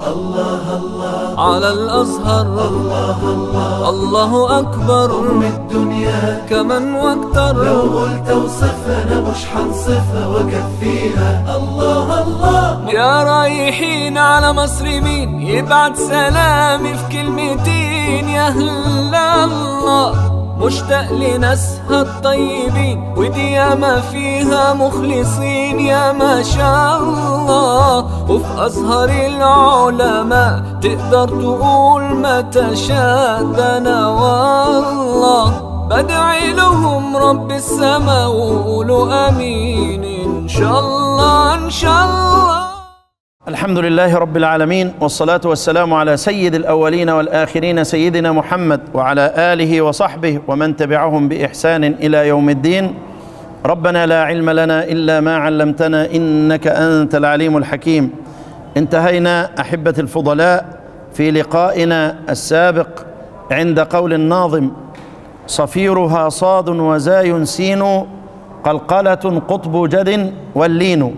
الله الله على الأزهر الله الله الله أكبر أم الدنيا كمن واكتر لو قلت اوصفها أنا مش حنصفها وأكفيها الله الله يا رايحين على مصر مين يبعت سلامي في كلمتين يا هلا الله مشتاق لناسها الطيبين ودي ياما فيها مخلصين يا ما شاء الله وفي أزهر العلماء تقدر تقول ما تشاء ده أنا والله بدعي لهم رب السما وقولوا امين ان شاء الله ان شاء الله الحمد لله رب العالمين والصلاة والسلام على سيد الأولين والآخرين سيدنا محمد وعلى آله وصحبه ومن تبعهم بإحسان إلى يوم الدين ربنا لا علم لنا إلا ما علمتنا إنك أنت العليم الحكيم انتهينا أحبة الفضلاء في لقائنا السابق عند قول الناظم صفيرها صاد وزاي سين قلقلة قطب جد واللين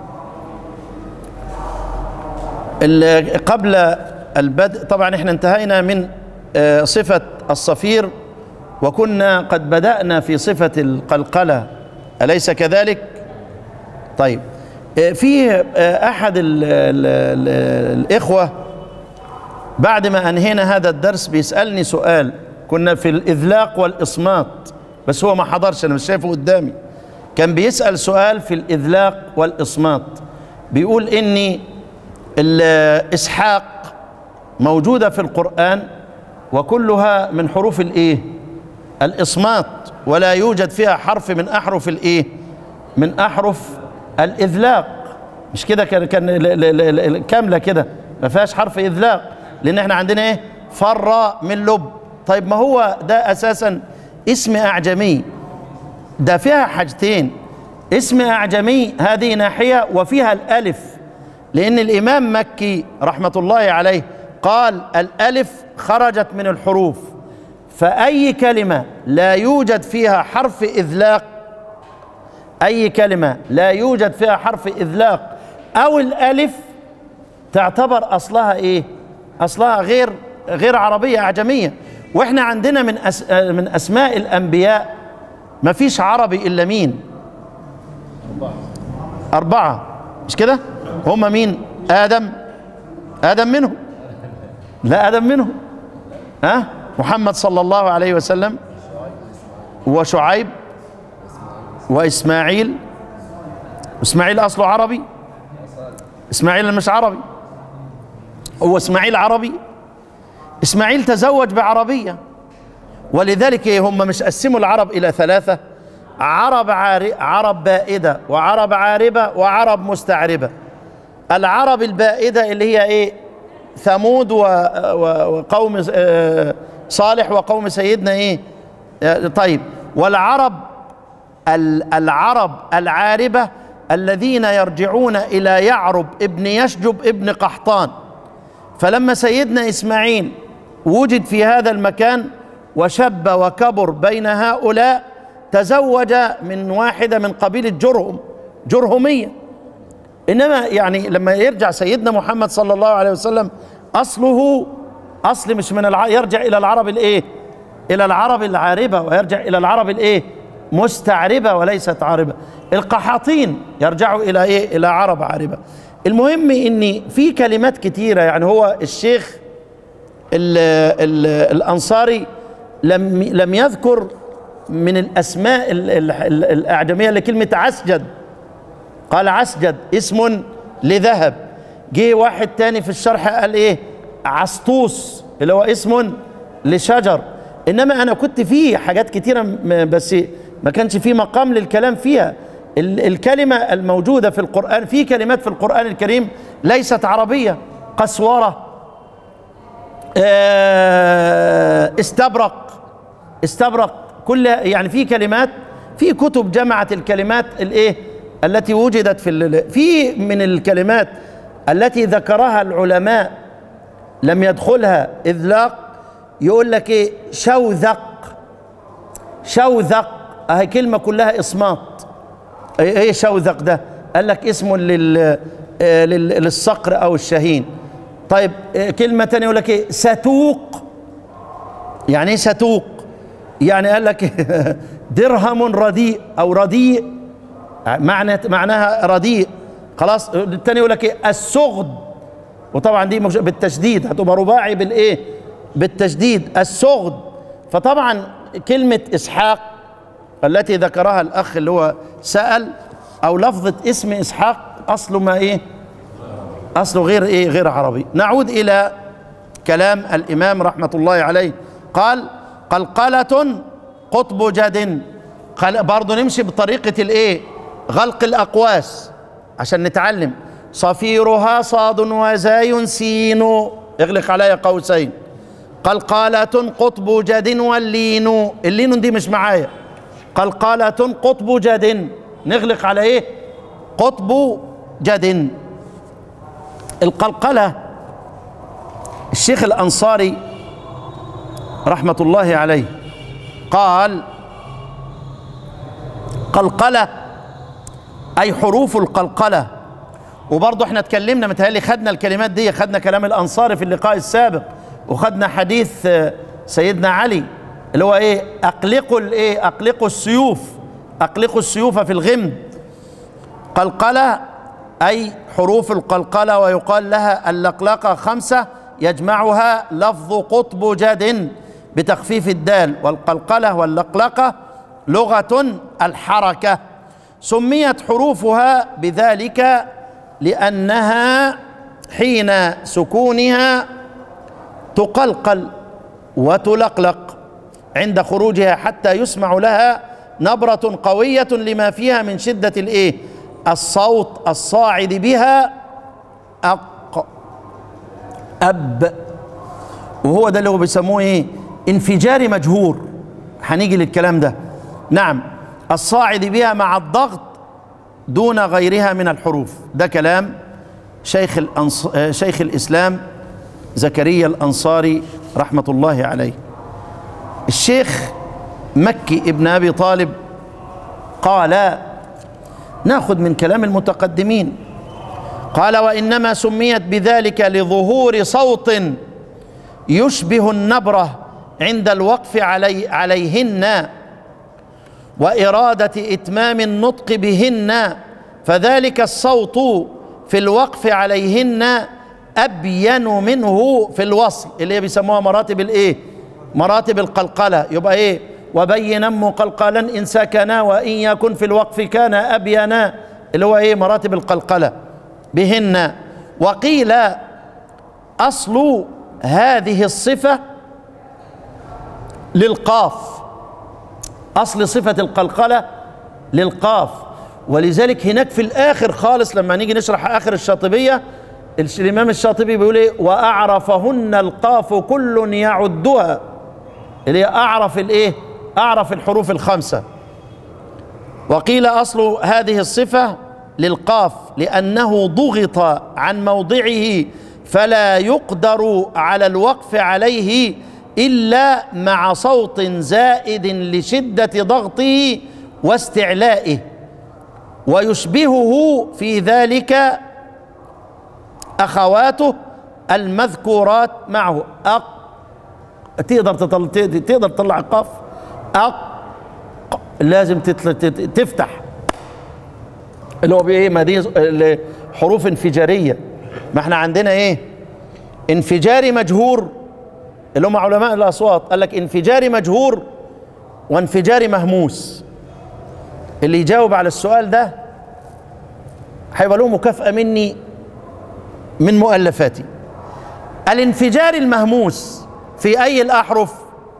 ال- قبل البدء طبعا احنا انتهينا من آه، صفة الصفير وكنا قد بدأنا في صفة القلقلة أليس كذلك؟ طيب آه، في آه، أحد ال ال ال الإخوة بعد ما أنهينا هذا الدرس بيسألني سؤال كنا في الإذلاق والإصمات بس هو ما حضرش أنا مش شايفه قدامي كان بيسأل سؤال في الإذلاق والإصمات بيقول إني الإسحاق موجودة في القرآن وكلها من حروف الإيه الإصمات ولا يوجد فيها حرف من أحرف الإيه من أحرف الإذلاق مش كده كان كان ل- ل- ل- ل- كاملة كده ما فيهاش حرف إذلاق لأن احنا عندنا إيه فر من لب طيب ما هو ده أساسا اسم أعجمي ده فيها حاجتين اسم أعجمي هذه ناحية وفيها الألف لأن الإمام مكي رحمة الله عليه قال الألف خرجت من الحروف فأي كلمة لا يوجد فيها حرف إذلاق أي كلمة لا يوجد فيها حرف إذلاق أو الألف تعتبر أصلها إيه؟ أصلها غير غير عربية أعجمية وإحنا عندنا من أس من أسماء الأنبياء ما فيش عربي إلا مين؟ أربعة مش كده؟ هم مين؟ آدم آدم منهم لا آدم منهم ها؟ محمد صلى الله عليه وسلم وشعيب وإسماعيل إسماعيل أصله عربي إسماعيل مش عربي هو إسماعيل عربي إسماعيل تزوج بعربية ولذلك هم مش قسموا العرب إلى ثلاثة عرب عار... عرب بائدة وعرب عاربة وعرب مستعربة العرب البائدة اللي هي إيه ثمود و... و... وقوم آه، صالح وقوم سيدنا إيه آه، طيب والعرب ال- العرب العاربة الذين يرجعون إلى يعرب ابن يشجب ابن قحطان فلما سيدنا إسماعيل وجد في هذا المكان وشب وكبر بين هؤلاء تزوج من واحدة من قبيلة جرهم جرهمية إنما يعني لما يرجع سيدنا محمد صلى الله عليه وسلم أصله أصل مش من الع... يرجع إلى العرب الإيه إلى العرب العاربة ويرجع إلى العرب الإيه مستعربة وليست عاربة القحاطين يرجعوا إلى إيه إلى عرب عاربة المهم إن في كلمات كتيرة يعني هو الشيخ ال ال الأنصاري لم لم يذكر من الأسماء ال- ال- ال- الأعجمية لكلمة عسجد قال عسجد اسم لذهب جه واحد تاني في الشرح قال ايه عسطوس اللي هو اسم لشجر انما انا كنت فيه حاجات كتيره م- بس ما كانش في مقام للكلام فيها ال- الكلمه الموجوده في القران في كلمات في القران الكريم ليست عربيه قسوره آه، استبرق استبرق كل يعني في كلمات في كتب جمعت الكلمات الايه التي وجدت في ال- في من الكلمات التي ذكرها العلماء لم يدخلها اذلاق يقول لك ايه شوذق شوذق اهي كلمه كلها اصمات ايه إيه شوذق ده قال لك اسم لل آه، لل- للصقر او الشهين طيب آه، كلمة تانية يقول لك ايه ستوق يعني ايه ستوق يعني قال لك درهم رديء او رديء معنى معناها رديء خلاص التاني يقول لك ايه السغد وطبعا دي مش- بالتشديد هتبقى رباعي بالايه بالتشديد السغد فطبعا كلمة اسحاق التي ذكرها الاخ اللي هو سأل او لفظة اسم اسحاق اصله ما ايه اصله غير ايه غير عربي نعود الى كلام الامام رحمه الله عليه قال قلقله قطب جد قال برضه نمشي بطريقه الايه غلق الاقواس عشان نتعلم صفيرها صاد وزاي سين اغلق عليا قوسين قلقالة قطب جد واللين اللين دي مش معايا قلقالة قطب جد نغلق على ايه قطب جد القلقلة الشيخ الأنصاري رحمة الله عليه قال قلقلة أي حروف القلقلة وبرضه احنا اتكلمنا متهيألي خدنا الكلمات دي خدنا كلام الأنصاري في اللقاء السابق وخدنا حديث آه، سيدنا علي اللي هو ايه أقلقوا الايه أقلقوا السيوف أقلقوا السيوف في الغمد قلقلة أي حروف القلقلة ويقال لها اللقلقة خمسة يجمعها لفظ قطب جد بتخفيف الدال والقلقلة واللقلقة لغة الحركة سميت حروفها بذلك لأنها حين سكونها تقلقل وتلقلق عند خروجها حتى يسمع لها نبرة قوية لما فيها من شدة الايه الصوت الصاعد بها أق أب وهو ده اللي هو بيسموه ايه انفجاري مجهور هنيجي للكلام ده نعم الصاعد بها مع الضغط دون غيرها من الحروف ده كلام شيخ الأنص... آه، شيخ الإسلام زكريا الأنصاري رحمة الله عليه الشيخ مكي ابن أبي طالب قال ناخذ من كلام المتقدمين قال وإنما سميت بذلك لظهور صوت يشبه النبرة عند الوقف علي عليهن وإرادة إتمام النطق بهن فذلك الصوت في الوقف عليهن أبين منه في الوصل اللي هي بيسموها مراتب الإيه؟ مراتب القلقلة يبقى إيه؟ وبينا مقلقلا إن سكنا وإن يكن في الوقف كان أبينا اللي هو إيه؟ مراتب القلقلة بهن وقيل أصل هذه الصفة للقاف اصل صفه القلقله للقاف ولذلك هناك في الاخر خالص لما نيجي نشرح اخر الشاطبيه الش- الامام الشاطبي بيقول ايه واعرفهن القاف كل يعدها اللي هي اعرف الايه اعرف الحروف الخمسه وقيل اصل هذه الصفه للقاف لانه ضغط عن موضعه فلا يقدر على الوقف عليه الا مع صوت زائد لشده ضغطه واستعلائه ويشبهه في ذلك اخواته المذكورات معه أق تقدر تطلع تقدر تطلع القاف أق لازم تتل... تت- تفتح اللي هو بايه ما دي ال- حروف انفجاريه ما احنا عندنا ايه انفجاري مجهور اللي هم علماء الاصوات قال لك انفجاري مجهور وانفجاري مهموس اللي يجاوب على السؤال ده هيبقى له مكافاه مني من مؤلفاتي الانفجار المهموس في اي الاحرف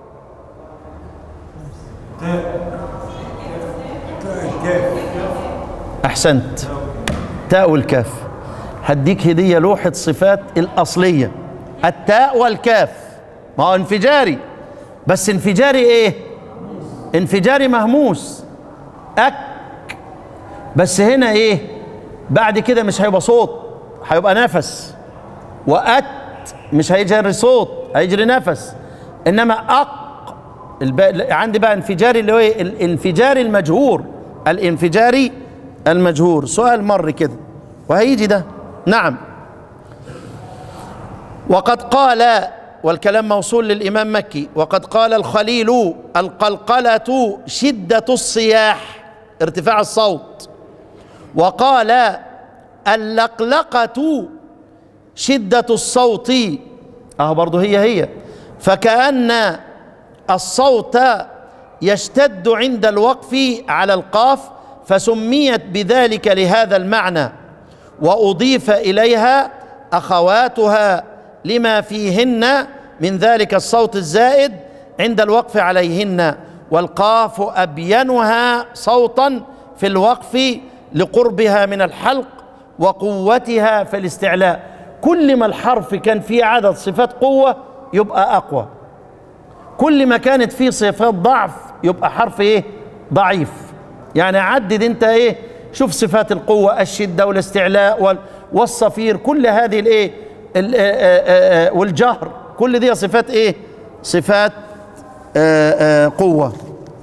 احسنت تاء والكاف هديك هديه لوحه صفات الاصليه التاء والكاف ما هو انفجاري بس انفجاري ايه انفجاري مهموس اك بس هنا ايه بعد كده مش هيبقى صوت هيبقى نفس وات مش هيجري صوت هيجري نفس انما اق الب... عندي بقى انفجاري اللي هو إيه؟ الانفجاري المجهور الانفجاري المجهور سؤال مر كده وهيجي ده نعم وقد قال والكلام موصول للإمام مكي وقد قال الخليل القلقلة شدة الصياح ارتفاع الصوت وقال اللقلقة شدة الصوت اه برضه هي هي فكأن الصوت يشتد عند الوقف على القاف فسميت بذلك لهذا المعنى وأضيف إليها أخواتها لما فيهن من ذلك الصوت الزائد عند الوقف عليهن والقاف أبينها صوتا في الوقف لقربها من الحلق وقوتها في الاستعلاء كل ما الحرف كان فيه عدد صفات قوة يبقى أقوى كل ما كانت فيه صفات ضعف يبقى حرف ايه ضعيف يعني عدد انت ايه شوف صفات القوة الشدة والاستعلاء وال- والصفير كل هذه الايه ال- آه، آه، آه، والجهر كل دي صفات ايه صفات آه، آه، قوة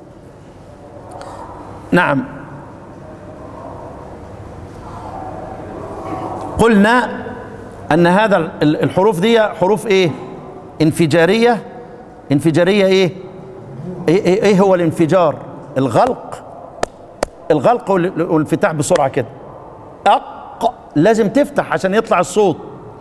نعم قلنا ان هذا ال- الحروف دي حروف ايه انفجاريه انفجاريه ايه ايه, إيه, إيه هو الانفجار الغلق الغلق وال- والانفتاح بسرعه كده اق لازم تفتح عشان يطلع الصوت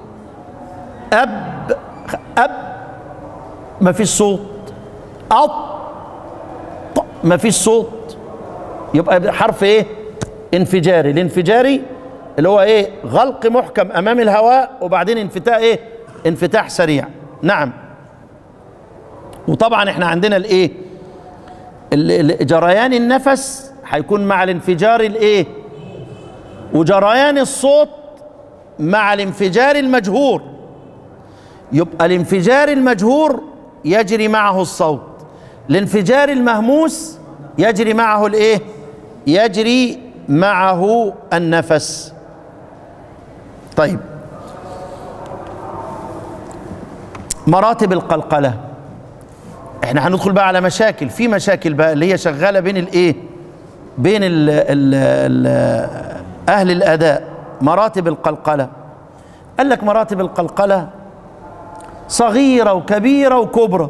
اب اب ما فيش صوت اط ما فيش صوت يبقى حرف ايه انفجاري الانفجاري اللي هو ايه غلق محكم امام الهواء وبعدين انفتاح ايه انفتاح سريع نعم وطبعا احنا عندنا الايه ال- ال- جريان النفس هيكون مع الانفجار الايه وجريان الصوت مع الانفجار المجهور يبقى الانفجار المجهور يجري معه الصوت الانفجار المهموس يجري معه الايه يجري معه النفس طيب مراتب القلقله احنا هندخل بقى على مشاكل في مشاكل بقى اللي هي شغاله بين الايه بين ال ال ال اهل الاداء مراتب القلقله قال لك مراتب القلقله صغيره وكبيره وكبرى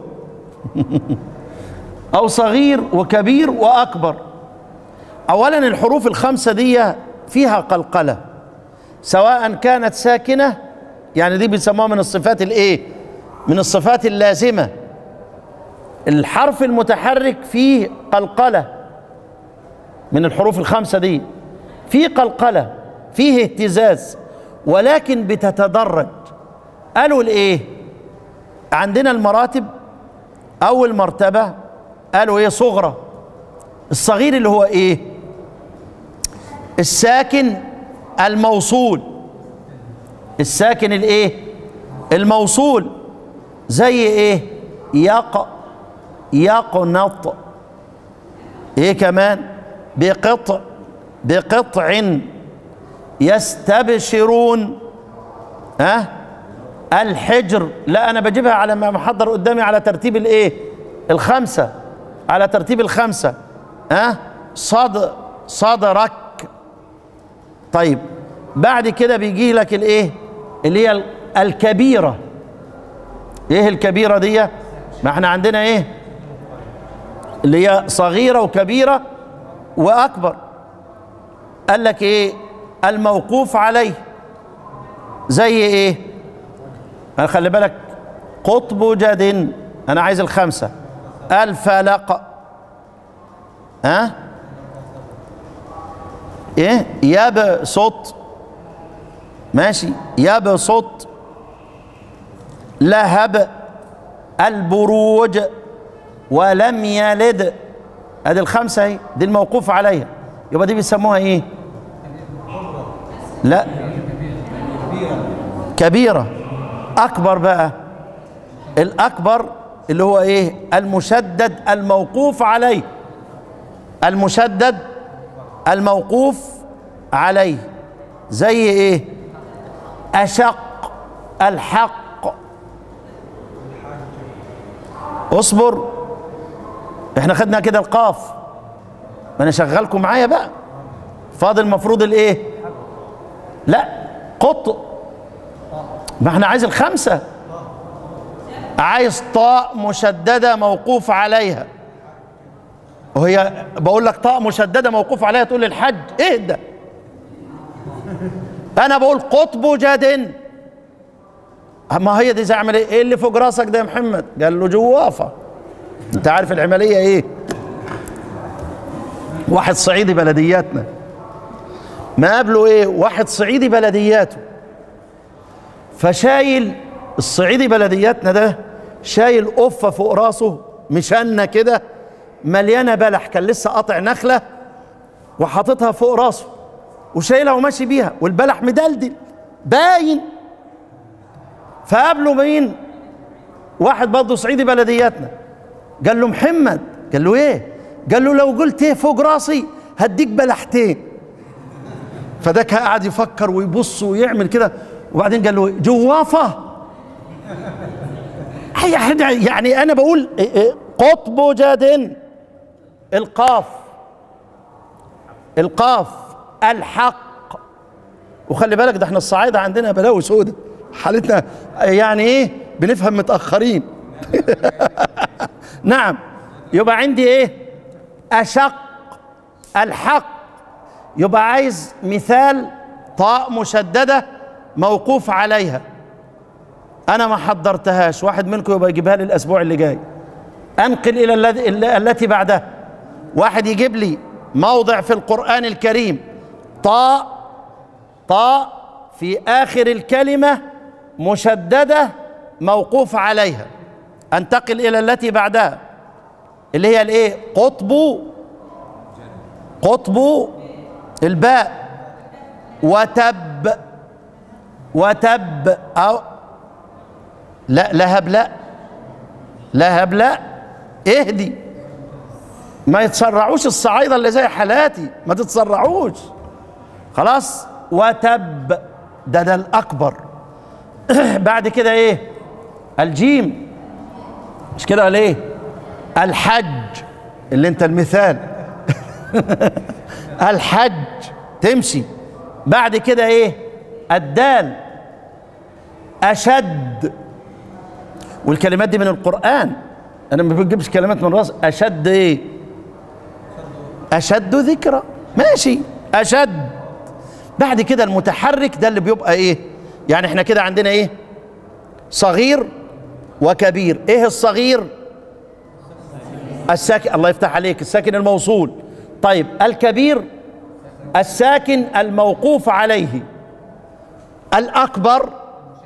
او صغير وكبير واكبر اولا الحروف الخمسه دي فيها قلقله سواء كانت ساكنه يعني دي بيسموها من الصفات الايه من الصفات اللازمه الحرف المتحرك فيه قلقله من الحروف الخمسه دي فيه قلقله فيه اهتزاز ولكن بتتدرج قالوا الايه عندنا المراتب اول مرتبه قالوا ايه صغرى الصغير اللي هو ايه الساكن الموصول الساكن الايه الموصول زي ايه يق يقنط ايه كمان بقطع بقطع يستبشرون ها الحجر لا انا بجيبها على ما محضر قدامي على ترتيب الايه الخمسه على ترتيب الخمسه ها صد صدرك طيب بعد كده بيجي لك الايه اللي هي الكبيره ايه الكبيره دي ما احنا عندنا ايه اللي هي صغيره وكبيره واكبر قال لك ايه الموقوف عليه زي ايه أنا خلي بالك قطب جد انا عايز الخمسه الفلق ها ايه يبسط ماشي يبسط لهب البروج ولم يلد ادي الخمسه اهي دي الموقوف عليها يبقى دي بيسموها ايه لا كبيره اكبر بقى الاكبر اللي هو ايه المشدد الموقوف عليه المشدد الموقوف عليه زي ايه اشق الحق اصبر احنا خدنا كده القاف ما انا شغلكم معايا بقى فاضل المفروض الايه لا قط ما احنا عايز الخمسه عايز طاء مشددة موقوف عليها وهي بقول لك طاء مشددة موقوف عليها تقول لي الحج اهدى انا بقول قطب جاد ما هي دي زي عمل ايه إيه اللي فوق راسك ده يا محمد قال له جوافة انت عارف العملية ايه واحد صعيدي بلدياتنا ما قابله ايه واحد صعيدي بلدياته فشايل الصعيدي بلدياتنا ده شايل قفة فوق راسه مشنة كده مليانة بلح كان لسه قاطع نخلة وحاططها فوق راسه وشايلها وماشي بيها والبلح مدلدل باين فقابله مين واحد برضه صعيدي بلدياتنا قال له محمد قال له ايه قال له لو قلت ايه فوق راسي هديك بلحتين فداك قعد يفكر ويبص ويعمل كده وبعدين قال له جوافه هي حاجة يعني انا بقول إيه إيه قطب جاد القاف القاف الحق وخلي بالك ده احنا الصعايده عندنا بلاوي سودة حالتنا يعني ايه بنفهم متاخرين نعم يبقى عندي ايه اشق الحق يبقى عايز مثال طاء مشدده موقوف عليها انا ما حضرتهاش واحد منكم يبقى يجيبها لي الاسبوع اللي جاي انقل الى الذي التي بعدها واحد يجيب لي موضع في القران الكريم طاء طاء في اخر الكلمه مشدده موقوف عليها انتقل الى التي بعدها اللي هي الايه قطب قطب الباء وتب وتب أو لا لهب لا لهب لا اهدي ما يتسرعوش الصعايدة اللي زي حالاتي ما تتسرعوش خلاص وتب ده ده الأكبر بعد كده ايه الجيم مش كده ولا ايه الحج اللي انت المثال الحج تمشي بعد كده ايه الدال اشد والكلمات دي من القران انا ما بجيبش كلمات من راس اشد ايه اشد ذكرى ماشي اشد بعد كده المتحرك ده اللي بيبقى ايه يعني احنا كده عندنا ايه صغير وكبير ايه الصغير الساكن الله يفتح عليك الساكن الموصول طيب الكبير الساكن الموقوف عليه الأكبر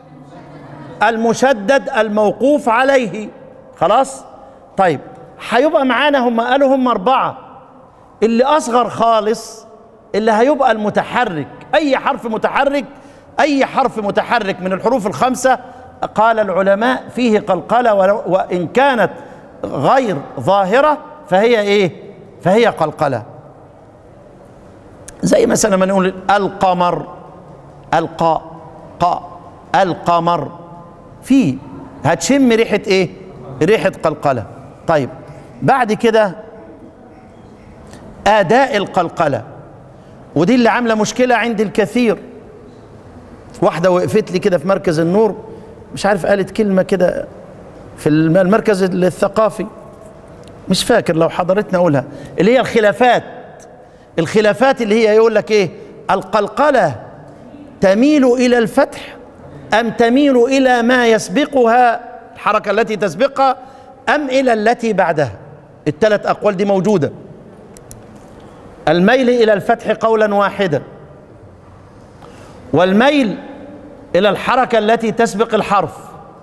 المشدد الموقوف عليه خلاص طيب هيبقى معانا هم قالوا هم أربعة اللي أصغر خالص اللي هيبقى المتحرك أي حرف متحرك أي حرف متحرك من الحروف الخمسة قال العلماء فيه قلقلة ولو- وإن كانت غير ظاهرة فهي إيه فهي قلقلة زي مثلا ما نقول القمر القاء قاء القمر في هتشم ريحة ايه ريحة قلقلة طيب بعد كده أداء القلقلة ودي اللي عاملة مشكلة عند الكثير واحدة وقفت لي كده في مركز النور مش عارف قالت كلمة كده في الم- المركز الثقافي مش فاكر لو حضرتنا أقولها اللي هي الخلافات الخلافات اللي هي يقول لك ايه القلقلة تميل إلى الفتح أم تميل إلى ما يسبقها الحركة التي تسبقها أم إلى التي بعدها الثلاث أقوال دي موجودة الميل إلى الفتح قولا واحدا والميل إلى الحركة التي تسبق الحرف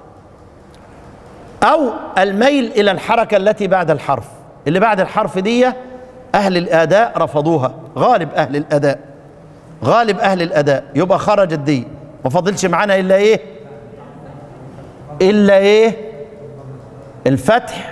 أو الميل إلى الحركة التي بعد الحرف اللي بعد الحرف دي أهل الأداء رفضوها غالب أهل الأداء غالب أهل الأداء يبقى خرجت دي ما فاضلش معانا إلا إيه إلا إيه الفتح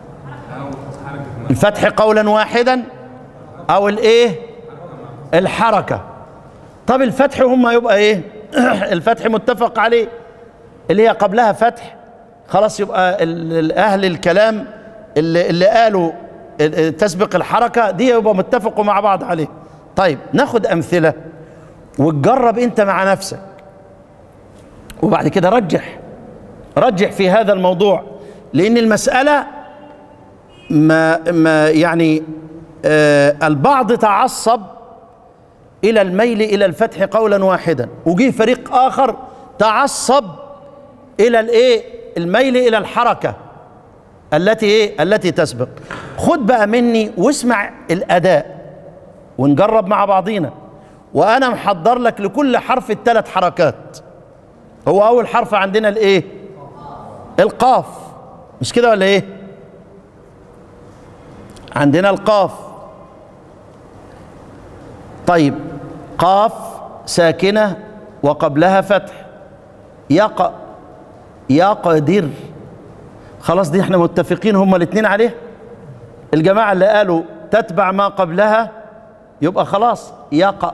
الفتح قولا واحدا أو الإيه الحركة طب الفتح هم يبقى إيه الفتح متفق عليه اللي هي قبلها فتح خلاص يبقى ال- ال- اهل الكلام اللي, اللي قالوا ال- ال- تسبق الحركه دي يبقى متفقوا مع بعض عليه طيب ناخد امثله وتجرب انت مع نفسك وبعد كده رجح رجح في هذا الموضوع لان المساله ما ما يعني آه البعض تعصب الى الميل الى الفتح قولا واحدا وجه فريق اخر تعصب الى الايه الميل الى الحركه التي ايه التي تسبق خد بقى مني واسمع الاداء ونجرب مع بعضينا وانا محضر لك لكل حرف الثلاث حركات هو اول حرف عندنا الايه القاف مش كده ولا ايه عندنا القاف طيب قاف ساكنه وقبلها فتح يق يقدر خلاص دي احنا متفقين هما الاثنين عليه الجماعه اللي قالوا تتبع ما قبلها يبقى خلاص يق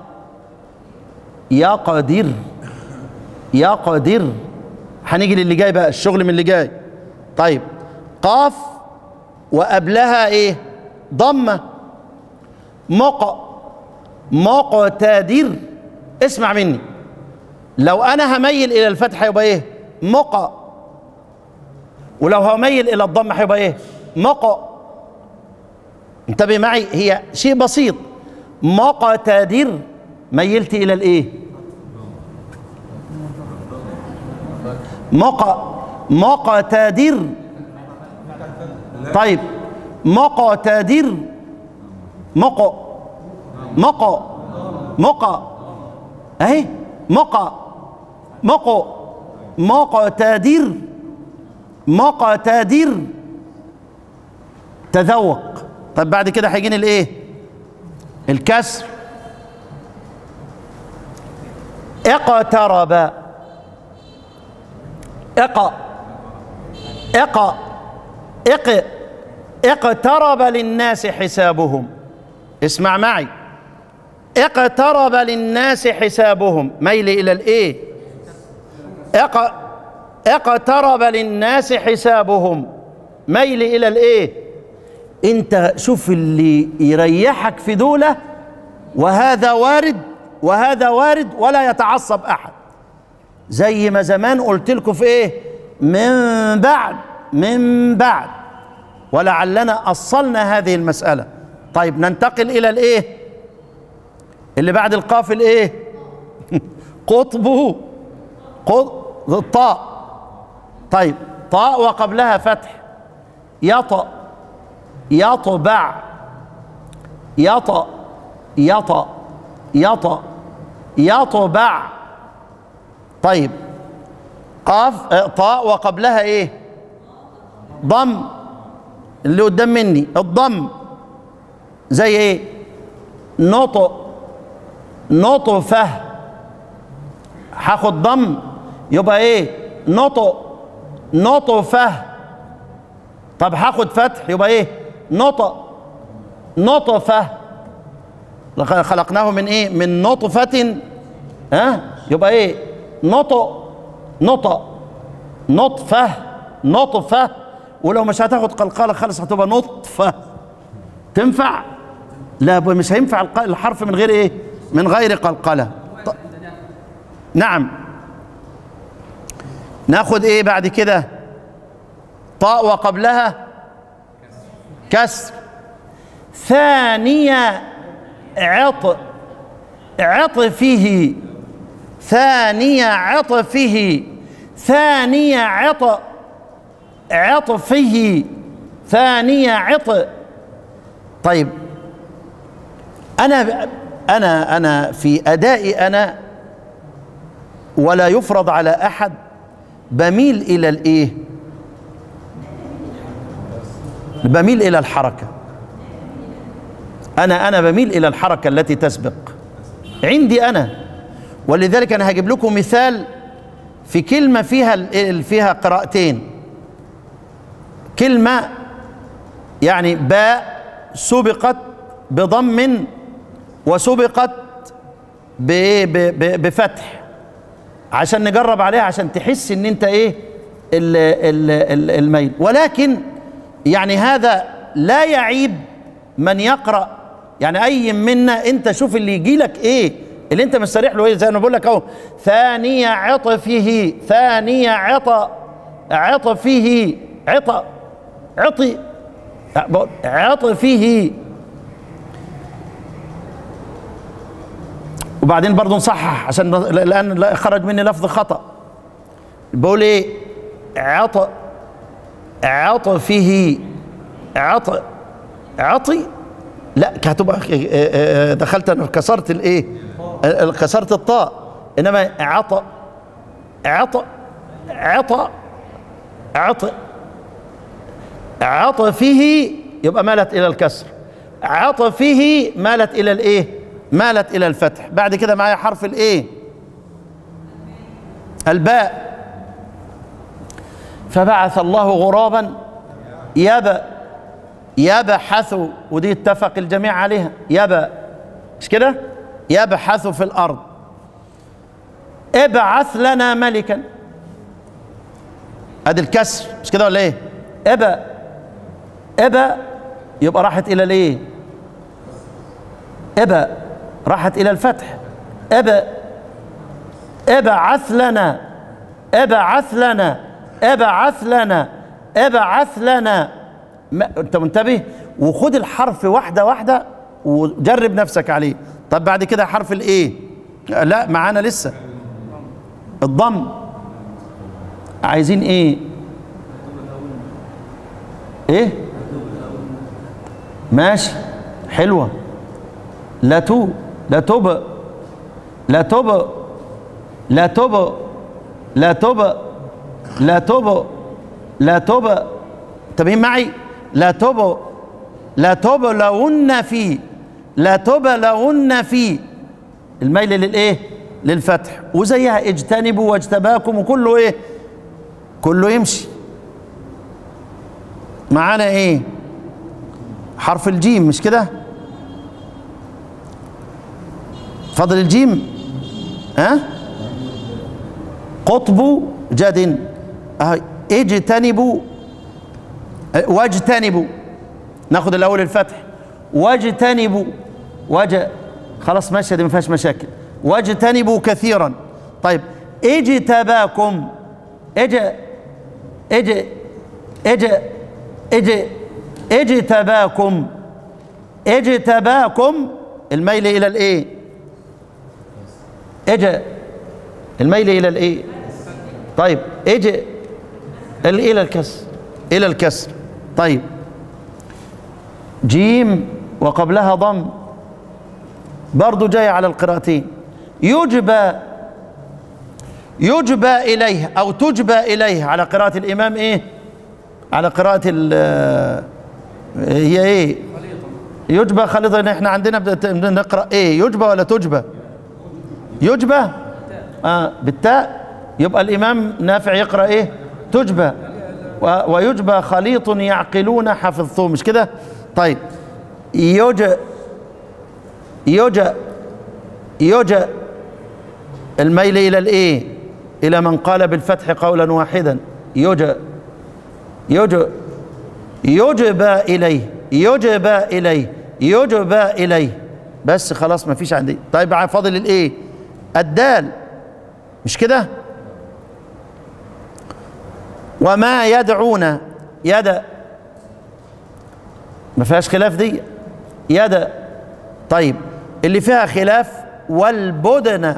يقدر يقدر هنيجي للي جاي بقى الشغل من اللي جاي طيب قاف وقبلها ايه ضمه مق مقتدر اسمع مني لو انا هميل الى الفتح هيبقى ايه مق ولو هميل الى الضم هيبقى ايه مق انتبه معي هي شيء بسيط مقتدر ميلت الى الايه مق مقتدر طيب مقتدر مق مق مق اهي مق مق مقتدر مقتدر تذوق طب بعد كده هيجيني الايه الكسر اقترب اق اق اق اقترب للناس حسابهم اسمع معي اقترب للناس حسابهم ميل الى الايه اق اقترب للناس حسابهم ميل الى الايه انت شوف اللي يريحك في دولة وهذا وارد وهذا وارد ولا يتعصب احد زي ما زمان قلت لكم في ايه من بعد من بعد ولعلنا اصلنا هذه المسألة طيب ننتقل الى الايه اللي بعد القاف الايه قطبه قط الطاء طيب طاء وقبلها فتح يطأ يطبع يطأ يطأ يطأ يطبع طيب قاف آه، طاء وقبلها ايه ضم اللي قدام مني الضم زي ايه نطق نطفه هاخد ضم يبقى ايه نطق نطفه طب هاخد فتح يبقى ايه نطق نطفه لقد خلقناه من ايه من نطفه ها يبقى ايه نطق نطق نطفه نطفه ولو مش هتاخد قلقله خالص هتبقى نطفه تنفع لا ب- مش هينفع الق- الحرف من غير ايه من غير قلقله ط- نعم ناخد ايه بعد كده طاء وقبلها كسر ثانية عط عطفه ثانية عطفه ثانية عط عطفه ثانية عط طيب أنا أنا أنا في أدائي أنا ولا يفرض على أحد بميل إلى الإيه؟ بميل إلى الحركة أنا أنا بميل إلى الحركة التي تسبق عندي أنا ولذلك أنا هجيب لكم مثال في كلمة فيها ال- فيها قراءتين كلمة يعني باء سبقت بضم وسبقت بإيه؟ ب- ب- بفتح عشان نجرب عليها عشان تحس ان انت ايه ال ال ال الميل ولكن يعني هذا لا يعيب من يقرا يعني اي منا انت شوف اللي يجي لك ايه اللي انت مستريح له ايه زي ما بقول لك اهو ثانية عطفه ثانية عط عط فيه عط عطي عط فيه وبعدين برضه نصحح عشان الان خرج مني لفظ خطأ بقول ايه عط عطفه عط عطي لا هتبقى دخلت انا كسرت الايه كسرت الطاء انما عط عط عط عط عطفه يبقى مالت الى الكسر عطفه مالت الى الايه مالت الى الفتح بعد كده معايا حرف الايه الباء فبعث الله غرابا يبأ يبحث ودي اتفق الجميع عليها يبأ مش كده يبحث في الارض ابعث لنا ملكا ادي الكسر مش كده ولا ايه ابا ابا يبقى راحت الى الايه ابا راحت الى الفتح ابا ابعث لنا ابعث لنا ابعث لنا ابعث لنا ما انت منتبه وخد الحرف واحده واحده وجرب نفسك عليه طب بعد كده حرف الايه لا معانا لسه الضم عايزين ايه ايه ماشي حلوه لا تو لا توب لا توب لا توب لا توب لا توب لا توب انتبهين معي لا توب لا تبلغن في لا تبلغن في الميل للايه للفتح وزيها اجتنبوا واجتباكم وكله ايه كله يمشي معانا ايه حرف الجيم مش كده فضل الجيم ها أه؟ قطب جد أه اجتنبوا واجتنبوا ناخد الاول الفتح واجتنبوا وج خلاص ماشيه دي ما فيهاش مشاكل واجتنبوا كثيرا طيب اجتباكم اج اج اج اج اجتباكم اجتباكم الميل الى الايه اج الميل الى الايه طيب اج الى الكسر الى الكسر طيب جيم وقبلها ضم برضو جاي على القراءتين يجبى يجبى إليه أو تجبى إليه على قراءة الإمام إيه على قراءة ال هي إيه يجبى خليطة إحنا عندنا نقرأ إيه يجبى ولا تجبى يجبى آه بالتاء يبقى الإمام نافع يقرأ إيه تجبى ويجبى خليط يعقلون حفظتم مش كده طيب يج يج يج الميل الى الايه الى من قال بالفتح قولا واحدا يج يج يجبى اليه يجبى اليه يجبى اليه بس خلاص ما فيش عندي طيب فاضل الايه الدال مش كده وما يدعون يد ما فيهاش خلاف دي يد طيب اللي فيها خلاف والبدن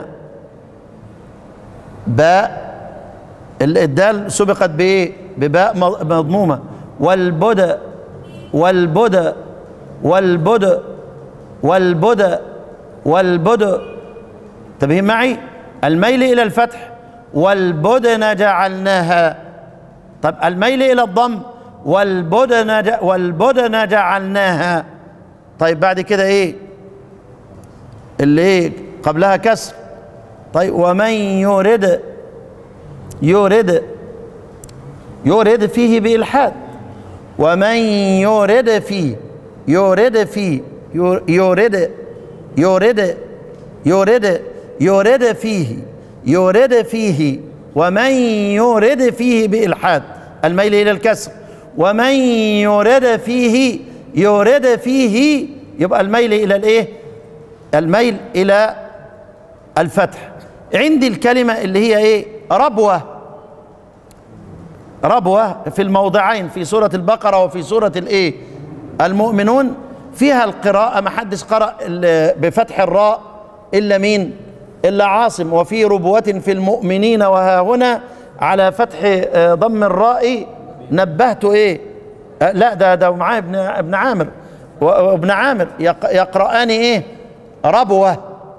باء الدال سبقت بايه بباء مضمومه والبد والبد والبد والبد والبد انتبهين معي الميل الى الفتح والبدن جعلناها طب الميل الى الضم والبدن والبدن جعلناها طيب بعد كده ايه اللي ايه قبلها كسر طيب ومن يرد يرد يرد فيه بإلحاد ومن يرد فيه يرد فيه يرد يرد يرد يرد فيه يرد فيه ومن يرد فيه بإلحاد الميل إلى الكسر ومن يرد فيه يرد فيه يبقى الميل إلى الإيه الميل إلى الفتح عندي الكلمة اللي هي إيه ربوة ربوة في الموضعين في سورة البقرة وفي سورة الايه المؤمنون فيها القراءة ما حدش قرأ ال- بفتح الراء إلا مين إلا عاصم وفي ربوة في المؤمنين وها هنا على فتح آه، ضم الراء نبهت ايه آه، لا ده ده معاه ابن ابن عامر و- وابن عامر يق- يقرآن ايه ربوة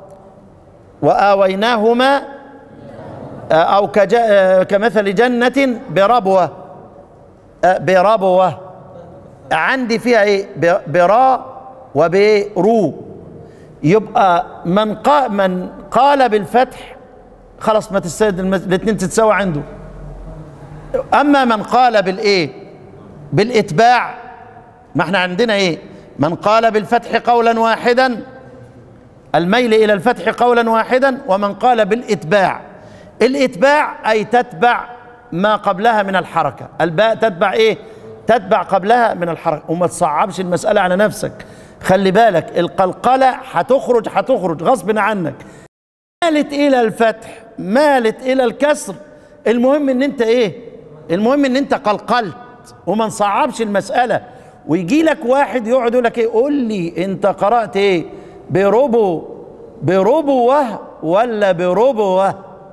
وآويناهما أو كجا كمثل جنة بربوة آه، بربوة عندي فيها إيه ب- براء وبرو يبقى من قال من قال بالفتح خلاص ما تستند الاثنين تتساوى عنده أما من قال بالإيه بالإتباع ما احنا عندنا إيه من قال بالفتح قولا واحدا الميل إلى الفتح قولا واحدا ومن قال بالإتباع الإتباع أي تتبع ما قبلها من الحركة الباء تتبع إيه تتبع قبلها من الحركة وما تصعبش المسألة على نفسك خلي بالك القلقلة هتخرج هتخرج غصب عنك مالت إلى الفتح مالت إلى الكسر المهم إن أنت إيه المهم إن أنت قلقلت وما نصعبش المسألة ويجي لك واحد يقعد يقول لك إيه قول لي أنت قرأت إيه بربو بربوة ولا بربوة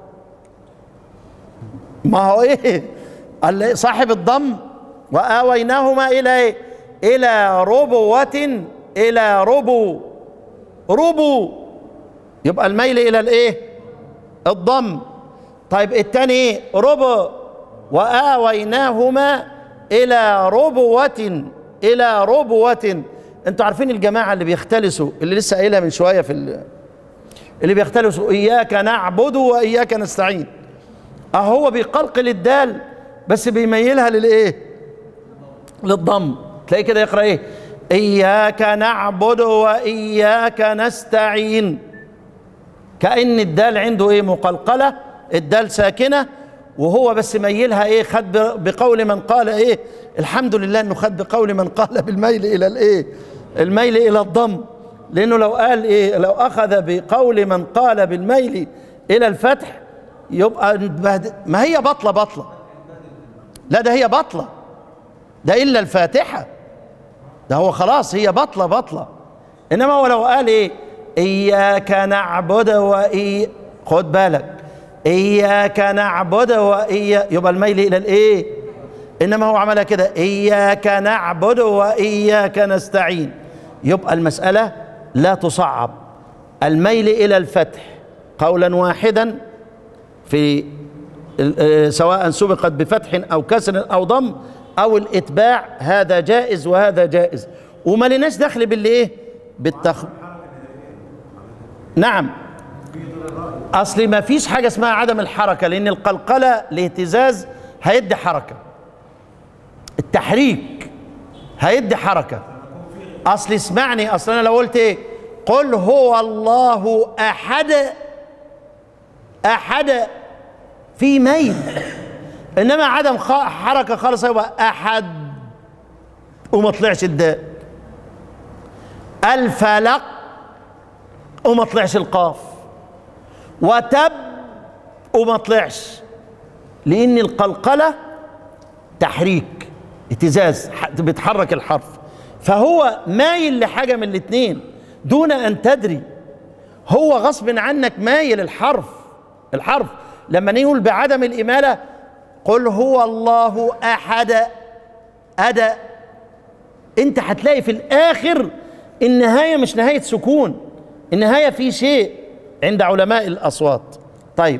ما هو ايه قال صاحب الضم وآويناهما إلى إيه إلى ربوة إلى ربو ربو يبقى الميل إلى الإيه الضم طيب التاني إيه ربو وآويناهما إلى ربوة إلى ربوة أنتوا عارفين الجماعة اللي بيختلسوا اللي لسه قايلها من شوية في ال- اللي بيختلسوا إياك نعبد وإياك نستعين أهو بيقلقل الدال بس بيميلها للإيه للضم تلاقي كده يقرأ إيه إياك نعبد وإياك نستعين كأن الدال عنده إيه مقلقلة الدال ساكنة وهو بس ميلها إيه خد ب- بقول من قال إيه الحمد لله إنه خد بقول من قال بالميل إلى الإيه الميل إلى الضم لأنه لو قال إيه لو أخذ بقول من قال بالميل إلى الفتح يبقى نتبهدل. ما هي بطلة بطلة لا ده هي بطلة ده إلا الفاتحة ده هو خلاص هي بطلة بطلة إنما هو لو قال إيه إياك نعبد وإي خد بالك إياك نعبد وإيا يبقى الميل إلى الإيه إنما هو عملها كده إياك نعبد وإياك نستعين يبقى المسألة لا تصعب الميل إلى الفتح قولا واحدا في ال- آه، سواء سبقت بفتح او كسر او ضم او الاتباع هذا جائز وهذا جائز وما لناش دخل باللي ايه بالتخ نعم اصل ما فيش حاجه اسمها عدم الحركه لان القلقله الاهتزاز هيدي حركه التحريك هيدي حركه اصل اسمعني اصل انا لو قلت ايه قل هو الله احد احد في ميل انما عدم خ- حركه خالص يبقى احد وما طلعش الداء الفلق وما طلعش القاف وتب وما طلعش لان القلقله تحريك اهتزاز ح- بتحرك الحرف فهو مايل لحاجه من الاثنين دون ان تدري هو غصب عنك مايل الحرف الحرف لما نقول بعدم الإمالة قل هو الله أحد أدا أنت هتلاقي في الآخر النهاية مش نهاية سكون النهاية في شيء عند علماء الأصوات طيب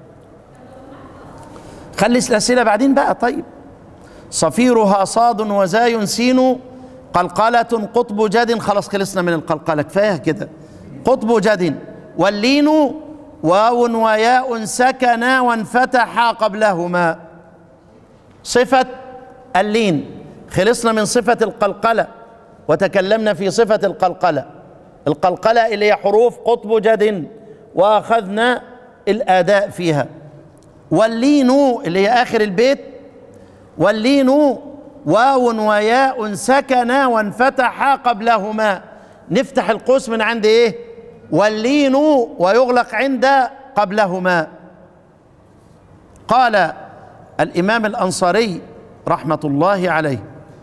خلي الأسئلة بعدين بقى طيب صفيرها صاد وزاي سين قلقلة قطب جد خلاص خلصنا من القلقلة كفاية كده قطب جد واللين واو وياء سكنا وانفتحا قبلهما صفة اللين خلصنا من صفة القلقلة وتكلمنا في صفة القلقلة القلقلة اللي هي حروف قطب جد وأخذنا الأداء فيها واللين اللي هي آخر البيت واللين واو وياء سكنا وانفتحا قبلهما نفتح القوس من عند ايه واللين ويغلق عند قبلهما قال الإمام الأنصاري رحمة الله عليه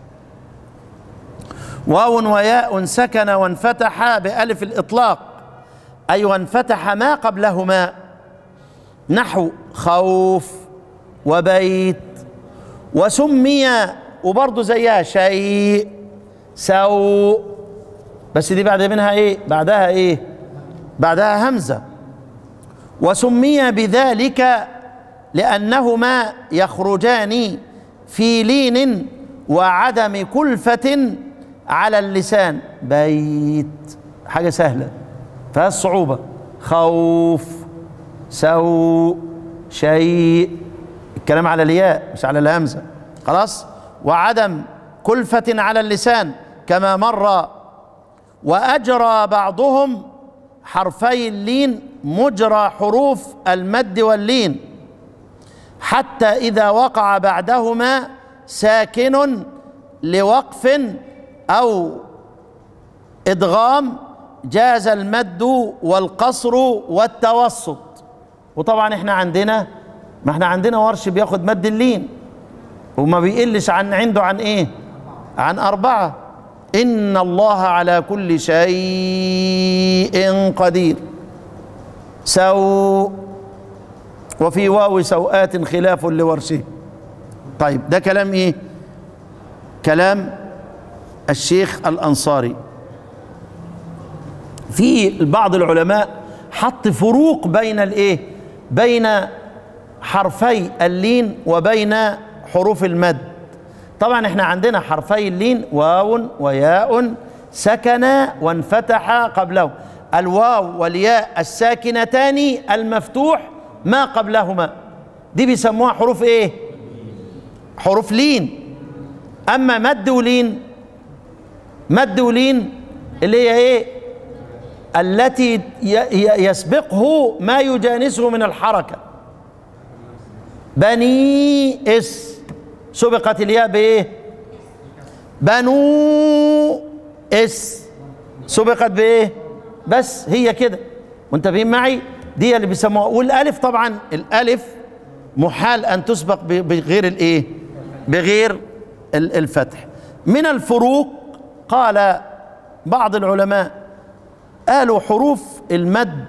واو وياء سكن وانفتح بألف الإطلاق أي وانفتح ما قبلهما نحو خوف وبيت وسمي وبرضه زيها شيء سوء بس دي بعد منها ايه بعدها ايه بعدها همزه وسمي بذلك لانهما يخرجان في لين وعدم كلفه على اللسان بيت حاجه سهله فيها الصعوبه خوف سوء شيء الكلام على الياء مش على الهمزه خلاص وعدم كلفه على اللسان كما مر واجرى بعضهم حرفي اللين مجرى حروف المد واللين حتى اذا وقع بعدهما ساكن لوقف او ادغام جاز المد والقصر والتوسط وطبعا احنا عندنا ما احنا عندنا ورش بياخد مد اللين وما بيقلش عن عنده عن ايه عن اربعه ان الله على كل شيء قدير سوء وفي واو سوءات خلاف لورشه طيب ده كلام ايه كلام الشيخ الانصاري في بعض العلماء حط فروق بين الايه بين حرفي اللين وبين حروف المد طبعا احنا عندنا حرفي اللين واو وياء سكن وانفتح قبله الواو والياء الساكنتان المفتوح ما قبلهما دي بيسموها حروف ايه حروف لين اما مد ولين مد ولين اللي هي ايه التي يسبقه ما يجانسه من الحركه بني اس سبقت الياء بايه بنو اس سبقت بايه بس هي كده منتبهين معي دي اللي بيسموها والالف طبعا الالف محال ان تسبق بغير الايه بغير الفتح من الفروق قال بعض العلماء قالوا حروف المد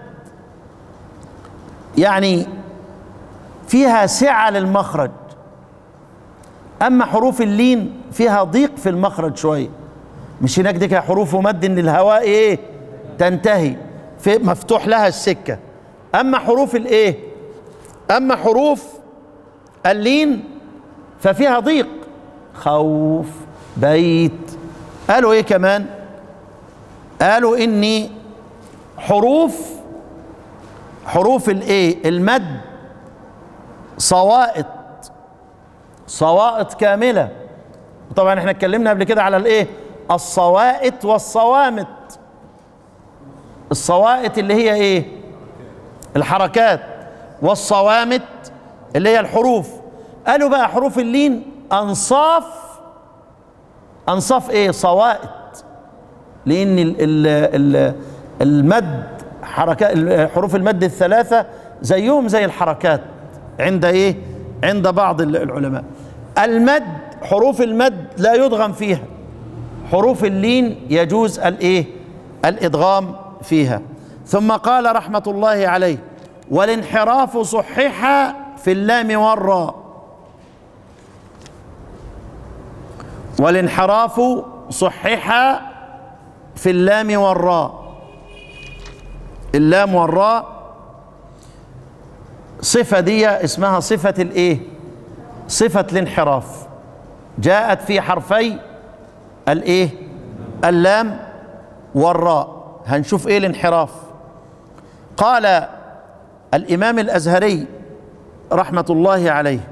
يعني فيها سعة للمخرج أما حروف اللين فيها ضيق في المخرج شوية مش هناك دي كده حروف مد إن الهواء إيه تنتهي في مفتوح لها السكة أما حروف الإيه أما حروف اللين ففيها ضيق خوف بيت قالوا إيه كمان قالوا إني حروف حروف الإيه المد صوائط صوائط كاملة طبعا احنا اتكلمنا قبل كده على الايه الصوائط والصوامت الصوائط اللي هي ايه الحركات والصوامت اللي هي الحروف قالوا بقى حروف اللين انصاف انصاف ايه صوائط لان ال ال ال المد حركات حروف المد الثلاثه زيهم زي الحركات عند ايه عند بعض العلماء المد حروف المد لا يدغم فيها حروف اللين يجوز الايه الادغام فيها ثم قال رحمه الله عليه والانحراف صحح في اللام والراء والانحراف صحح في اللام والراء اللام والراء صفة دي اسمها صفة الايه صفة الانحراف جاءت في حرفي الايه اللام والراء هنشوف ايه الانحراف قال الامام الازهري رحمة الله عليه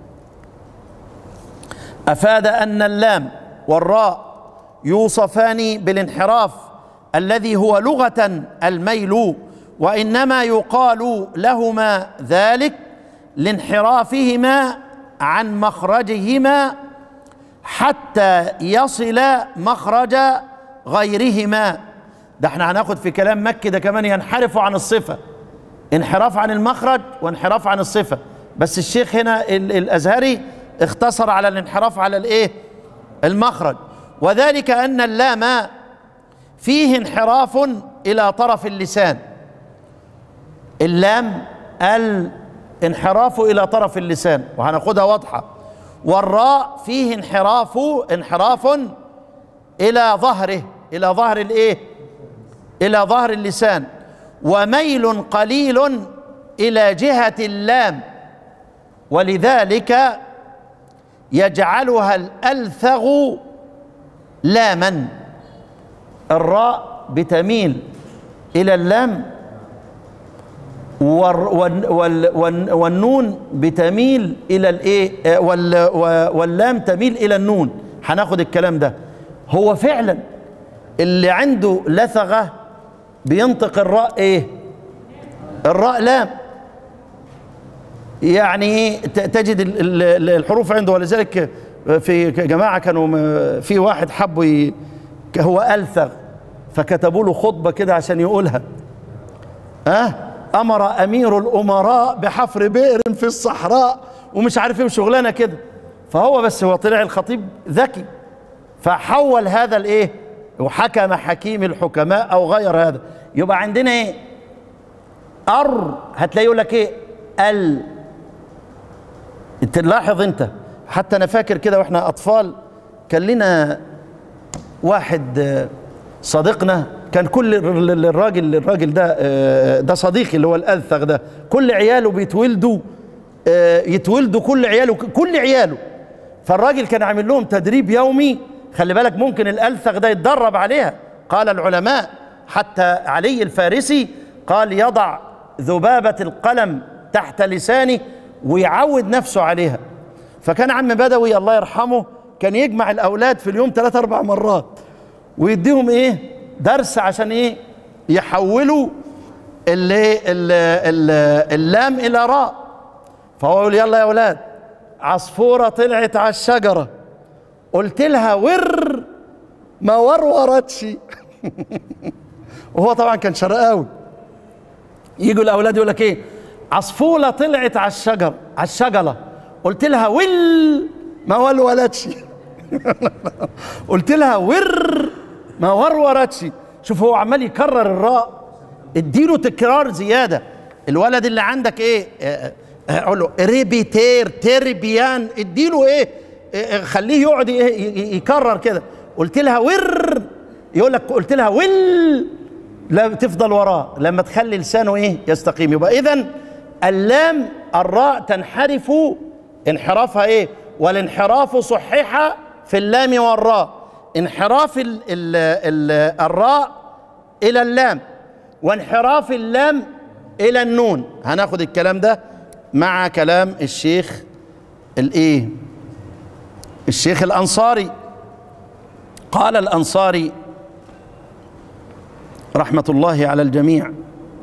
افاد ان اللام والراء يوصفان بالانحراف الذي هو لغة الميل وانما يقال لهما ذلك لانحرافهما عن مخرجهما حتى يصل مخرج غيرهما ده احنا هناخد في كلام مكي ده كمان ينحرف عن الصفه انحراف عن المخرج وانحراف عن الصفه بس الشيخ هنا ال- الازهري اختصر على الانحراف على الايه المخرج وذلك ان اللام فيه انحراف الى طرف اللسان اللام الانحراف الى طرف اللسان وهناخدها واضحه والراء فيه انحراف انحراف الى ظهره الى ظهر الايه الى ظهر اللسان وميل قليل الى جهه اللام ولذلك يجعلها الالثغ لاما الراء بتميل الى اللام والر- وال- وال- وال- والنون بتميل الى الايه آه، وال- و- واللام تميل الى النون هناخد الكلام ده هو فعلا اللي عنده لثغه بينطق الراء ايه الراء لام يعني ايه ت- تجد ال- ال- الحروف عنده ولذلك في جماعه كانوا م- في واحد حبوا ي- هو الثغ فكتبوا له خطبه كده عشان يقولها أه؟ امر امير الامراء بحفر بئر في الصحراء ومش عارف ايه وشغلانه كده فهو بس هو طلع الخطيب ذكي فحول هذا الايه وحكم حكيم الحكماء او غير هذا يبقى عندنا ايه ار هتلاقي يقول لك ايه ال تلاحظ انت حتى انا فاكر كده واحنا اطفال كان لنا واحد آه، صديقنا كان كل ال- ال- الراجل الراجل ده آه، ده صديقي اللي هو الالثغ ده كل عياله بيتولدوا آه، يتولدوا كل عياله كل عياله فالراجل كان عامل لهم تدريب يومي خلي بالك ممكن الالثغ ده يتدرب عليها قال العلماء حتى علي الفارسي قال يضع ذبابة القلم تحت لسانه ويعود نفسه عليها فكان عم بدوي الله يرحمه كان يجمع الاولاد في اليوم ثلاث اربع مرات ويديهم ايه درس عشان ايه يحولوا اللي ال- ال- اللام الى راء فهو يقول يلا يا اولاد عصفوره طلعت على الشجره قلت لها ور ما ورورتش وهو طبعا كان شرقاوي يجوا الاولاد يقول لك ايه عصفوره طلعت على الشجر على الشجره قلت لها ول ما ولولتش قلت لها ور ما ورورتش شوف هو عمال يكرر الراء اديله تكرار زياده الولد اللي عندك ايه آه، آه، اقول له ريبيتير تربيان اديله ايه آه، آه، خليه يقعد ي- ي- يكرر كده قلت لها ور يقول لك قلت لها ول لا تفضل وراه لما تخلي لسانه ايه يستقيم يبقى اذا اللام الراء تنحرف انحرافها ايه والانحراف صحح في اللام والراء انحراف ال ال ال الراء الى اللام وانحراف اللام الى النون هناخد الكلام ده مع كلام الشيخ الايه الشيخ الانصاري قال الانصاري رحمه الله على الجميع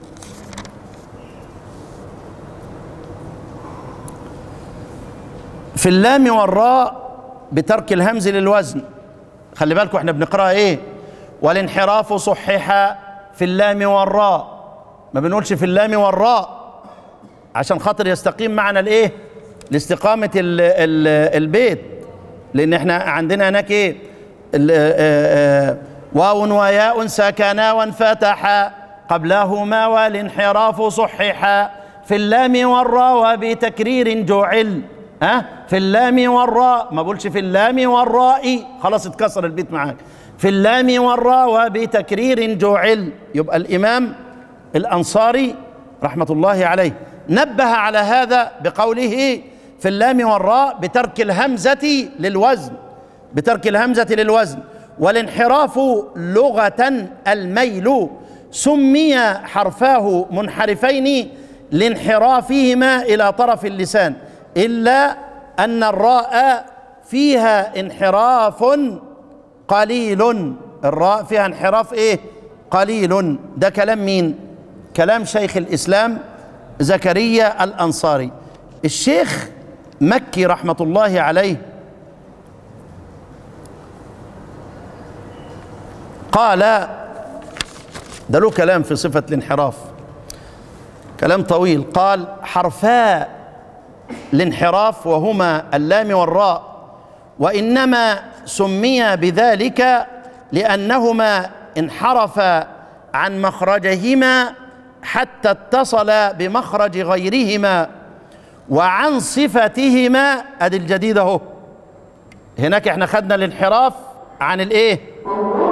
في اللام والراء بترك الهمز للوزن خلي بالكم احنا بنقرا ايه والانحراف صحح في اللام والراء ما بنقولش في اللام والراء عشان خاطر يستقيم معنا الايه لاستقامه ال ال البيت لان احنا عندنا هناك ايه ال- آه، آه، واو وياء سكنا وانفتحا قبلهما والانحراف صححا في اللام والراء وبتكرير جعل ها في اللام والراء ما بقولش في اللام والراء خلاص اتكسر البيت معاك في اللام والراء وبتكرير جعل يبقى الامام الانصاري رحمه الله عليه نبه على هذا بقوله في اللام والراء بترك الهمزه للوزن بترك الهمزه للوزن والانحراف لغه الميل سمي حرفاه منحرفين لانحرافهما الى طرف اللسان الا ان الراء فيها انحراف قليل الراء فيها انحراف ايه قليل ده كلام مين كلام شيخ الاسلام زكريا الانصاري الشيخ مكي رحمه الله عليه قال ده له كلام في صفه الانحراف كلام طويل قال حرفا الانحراف وهما اللام والراء وإنما سمي بذلك لأنهما انحرفا عن مخرجهما حتى اتصل بمخرج غيرهما وعن صفتهما ادي الجديد اهو هناك احنا خدنا الانحراف عن الايه